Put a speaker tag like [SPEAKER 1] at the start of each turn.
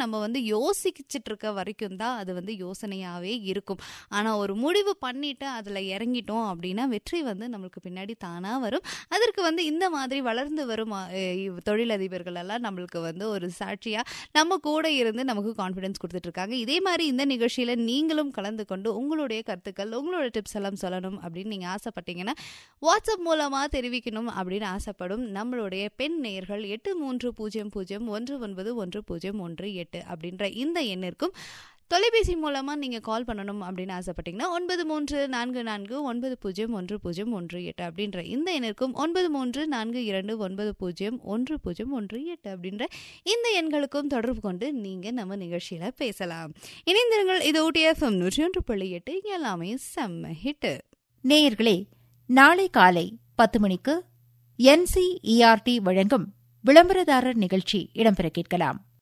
[SPEAKER 1] நம்ம வந்து யோசிச்சுட்டு இருக்க வரைக்கும் தான் அது வந்து யோசனையாகவே இருக்கும் ஆனால் ஒரு முடிவு பண்ணிட்டு அதில் இறங்கிட்டோம் அப்படின்னா வெற்றி வந்து நம்மளுக்கு பின்னாடி தானாக வரும் அதற்கு வந்து இந்த மாதிரி வளர்ந்து வரும் அஹ், இவ் தொழிலதிபர்கள் எல்லாம் நம்மளுக்கு வந்து ஒரு சாட்சியாக நம்ம கூட இருந்து நமக்கு கான்ஃபிடன்ஸ் கொடுத்துட்டு இருக்காங்க இதே மாதிரி இந்த நிகழ்ச்சியில் நீங்களும் கலந்து கொண்டு உங்களுடைய கருத்துக்கள் உங்களோட டிப்ஸ் எல்லாம் சொல்லணும் அப்படின்னு நீங்கள் ஆசைப்பட்டீங்கன்னா வாட்ஸ்அப் மூலமாக தெரிவிக்கணும் அப்படின்னு ஆசைப்படும் நம்மளுடைய பெண் நேயர்கள் எட்டு மூன்று பூஜ்ஜியம் பூஜ்ஜியம் ஒன்று ஒன்பது ஒன்று பூஜ்ஜியம் ஒன்று எட்டு அப்படின்ற இந்த எண்ணிற்கும் தொலைபேசி மூலமாக நீங்கள் கால் பண்ணணும் அப்படின்னு ஆசைப்பட்டீங்கன்னா ஒன்பது மூன்று நான்கு நான்கு ஒன்பது பூஜ்ஜியம் ஒன்று பூஜ்ஜியம் ஒன்று எட்டு அப்படின்ற இந்த எண்ணிற்கும் ஒன்பது மூன்று நான்கு இரண்டு ஒன்பது பூஜ்ஜியம் ஒன்று பூஜ்ஜியம் ஒன்று எட்டு அப்படின்ற இந்த எண்களுக்கும் தொடர்பு கொண்டு நீங்கள் நம்ம நிகழ்ச்சியில் பேசலாம் இணைந்திருங்கள் இது ஊட்டிஎஃப்எம் நூற்றி ஒன்று புள்ளி எட்டு இங்க எல்லாமே செம்ம ஹிட்டு
[SPEAKER 2] நேயர்களே நாளை காலை பத்து மணிக்கு என்சிஇஆர்டி வழங்கும் விளம்பரதாரர் நிகழ்ச்சி இடம்பெற கேட்கலாம்